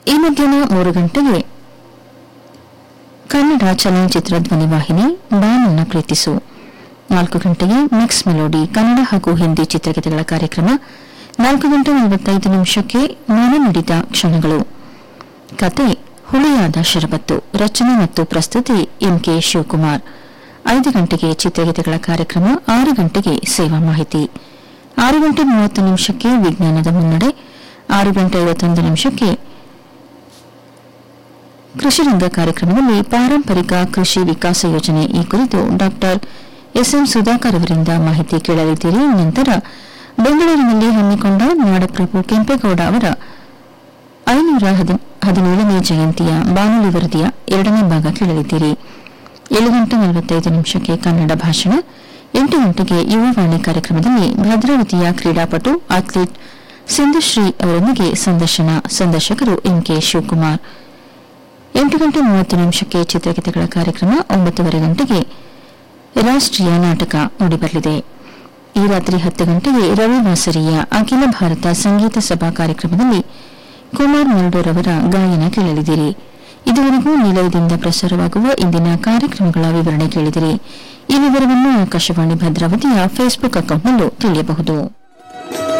ಈ ಮಧ್ಯಾಹ್ನ ಮೂರು ಗಂಟೆಗೆ ಕನ್ನಡ ಚಲನಚಿತ್ರ ಧ್ವನಿವಾಹಿನಿ ಬಾನನ್ನ ಪ್ರೀತಿಸು ನಾಲ್ಕು ಗಂಟೆಗೆ ಮಿಕ್ಸ್ ಮೆಲೋಡಿ ಕನ್ನಡ ಹಾಗೂ ಹಿಂದಿ ಚಿತ್ರಗೀತೆಗಳ ಕಾರ್ಯಕ್ರಮ ನಾಲ್ಕು ಗಂಟೆ ನಲವತ್ತೈದು ನಿಮಿಷಕ್ಕೆ ಮನ ನುಡಿದ ಕ್ಷಣಗಳು ಕತೆ ಹುಳಿಯಾದ ಶರಬತ್ತು ರಚನೆ ಮತ್ತು ಪ್ರಸ್ತುತಿ ಎಂಕೆ ಶಿವಕುಮಾರ್ ಐದು ಗಂಟೆಗೆ ಚಿತ್ರಗೀತೆಗಳ ಕಾರ್ಯಕ್ರಮ ಆರು ಗಂಟೆಗೆ ಸೇವಾ ಮಾಹಿತಿ ಆರು ಗಂಟೆ ಮೂವತ್ತು ನಿಮಿಷಕ್ಕೆ ವಿಜ್ಞಾನದ ಮುನ್ನಡೆ ಆರು ಗಂಟೆ ಐವತ್ತೊಂದು ನಿಮಿಷಕ್ಕೆ ಕೃಷಿ ರಂಗ ಕಾರ್ಯಕ್ರಮದಲ್ಲಿ ಪಾರಂಪರಿಕ ಕೃಷಿ ವಿಕಾಸ ಯೋಜನೆ ಈ ಕುರಿತು ಡಾಕ್ಟರ್ ಎಸ್ಎಂ ಸುಧಾಕರ್ ಅವರಿಂದ ಮಾಹಿತಿ ಕೇಳಲಿದ್ದೀರಿ ನಂತರ ಬೆಂಗಳೂರಿನಲ್ಲಿ ಹಮ್ಮಿಕೊಂಡ ನಾಡಪ್ರಭು ಕೆಂಪೇಗೌಡ ಅವರ ಐನೂರ ಹದಿನೇಳನೇ ಜಯಂತಿಯ ಬಾನುಲಿ ವರದಿಯ ಎರಡನೇ ಭಾಗ ಕೇಳಲಿದ್ದೀರಿ ಏಳು ಗಂಟೆ ನಲವತ್ತೈದು ನಿಮಿಷಕ್ಕೆ ಕನ್ನಡ ಭಾಷಣ ಎಂಟು ಗಂಟೆಗೆ ಯುವವಾಣಿ ಕಾರ್ಯಕ್ರಮದಲ್ಲಿ ಭದ್ರಾವತಿಯ ಕ್ರೀಡಾಪಟು ಅಥ್ಲೀಟ್ ಸಿಂಧುಶ್ರೀ ಅವರೊಂದಿಗೆ ಸಂದರ್ಶನ ಸಂದರ್ಶಕರು ಎಂಕೆ ಶಿವಕುಮಾರ್ ಎಂಟು ಗಂಟೆ ಮೂವತ್ತು ನಿಮಿಷಕ್ಕೆ ಚಿತ್ರಗೀತೆಗಳ ಕಾರ್ಯಕ್ರಮ ಒಂಬತ್ತುವರೆ ಗಂಟೆಗೆ ರಾಷ್ಟ್ರೀಯ ನಾಟಕ ಮೂಡಿಬರಲಿದೆ ಈ ರಾತ್ರಿ ಹತ್ತು ಗಂಟೆಗೆ ರವಿವಾಸರಿಯ ಅಖಿಲ ಭಾರತ ಸಂಗೀತ ಸಭಾ ಕಾರ್ಯಕ್ರಮದಲ್ಲಿ ಕುಮಾರ್ ಮಲ್ಡೋರ್ ಅವರ ಗಾಯನ ಕೇಳಲಿದ್ದೀರಿ ಇದುವರೆಗೂ ನಿಲಯದಿಂದ ಪ್ರಸಾರವಾಗುವ ಇಂದಿನ ಕಾರ್ಯಕ್ರಮಗಳ ವಿವರಣೆ ಕೇಳಿದಿರಿ ಈ ವಿವರವನ್ನು ಆಕಾಶವಾಣಿ ಭದ್ರಾವತಿಯ ಫೇಸ್ಬುಕ್ ಅಕೌಂಟ್ನಲ್ಲೂ ತಿಳಿಯಬಹುದು